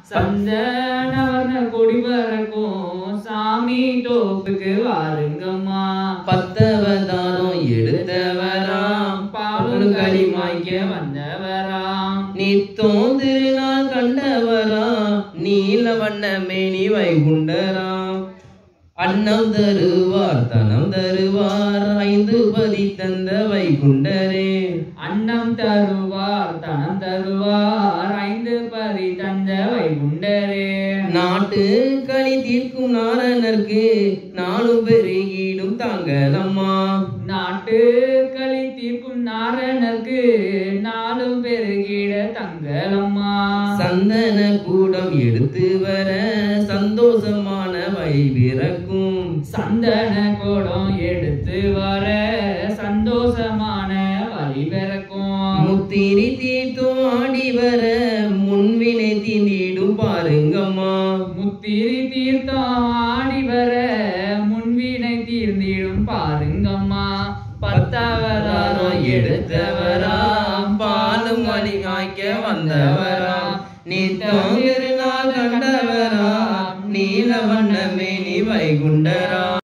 சந்தனவர்ண கொடி பறக்கும் சாமி தோப்புக்கு வாருங்கம்மா பத்தவதானம் எடுத்தவராம் பாலும் களிமாய்க்க வந்தவராம் நித்தோம் திருநாள் கண்டவராம் நீல வண்ண மேனி வைகுண்டராம் அன்னம் தருவார் தனம் தருவார் ஐந்து பதி தந்த வைகுண்டரே அன்னம் தருவார் தனம் தருவார் ஐந்து பரி தந்த வைகுண்டரே நாட்டு களி தீர்க்கும் நாரணர்க்கு நாளும் பெருகிடும் தாங்கலம்மா நாட்டு களி தீர்க்கும் நாரணருக்கு நாளும் பெருகிட தங்களம்மா சந்தன கூடம் எடுத்து வர சந்தோஷமான வைபிறக்கும் சந்தன கோடம் எடுத்து வர சந்தோஷமான வழி பிறக்கும் முத்திரி தீர்த்தம் ஆடி வர முன்வினை தீண்டிடும் பாருங்கம்மா முத்திரி தீர்த்தம் ஆடி வர முன்வினை தீர்ந்திடும் பாருங்கம்மா பத்தாவதாரம் எடுத்தவராம் பாலும் வழி காய்க்க வந்தவராம் நித்தம் திருநாள் கண்டவராம் நீல வண்ண மேனி வைகுண்டராம்